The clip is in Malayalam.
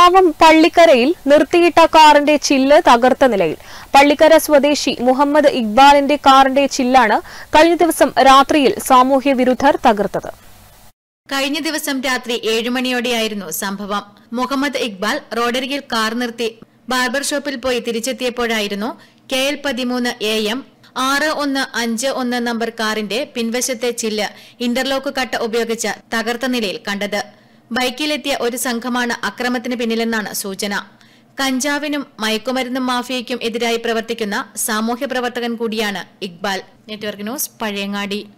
പിലാവം പള്ളിക്കരയിൽ നിർത്തിയിട്ട കാറിന്റെ ചില്ല് തകർത്ത നിലയിൽ പള്ളിക്കര സ്വദേശി മുഹമ്മദ് ഇക്ബാലിന്റെ കാറിന്റെ ചില്ലാണ് കഴിഞ്ഞ ദിവസം രാത്രിയിൽ സാമൂഹ്യ വിരുദ്ധർ തകർത്തത് കഴിഞ്ഞ ദിവസം രാത്രി ഏഴുമണിയോടെയായിരുന്നു സംഭവം മുഹമ്മദ് ഇക്ബാൽ റോഡരികിൽ കാർ നിർത്തി ബാർബർ ഷോപ്പിൽ പോയി തിരിച്ചെത്തിയപ്പോഴായിരുന്നു കെ എൽ പതിമൂന്ന് എ എം ആറ് ഒന്ന് അഞ്ച് ഒന്ന് നമ്പർ കാറിന്റെ പിൻവശത്തെ ചില്ല് ഇന്റർലോക്ക് കട്ട ഉപയോഗിച്ച് തകർത്ത നിലയിൽ കണ്ടത് ബൈക്കിലെത്തിയ ഒരു സംഘമാണ് അക്രമത്തിന് പിന്നിലെന്നാണ് സൂചന കഞ്ചാവിനും മയക്കുമരുന്നും മാഫിയയ്ക്കും എതിരായി പ്രവർത്തിക്കുന്ന സാമൂഹ്യ പ്രവർത്തകൻ കൂടിയാണ് ഇക്ബാൽ നെറ്റ്വർക്ക് ന്യൂസ് പഴയങ്ങാടി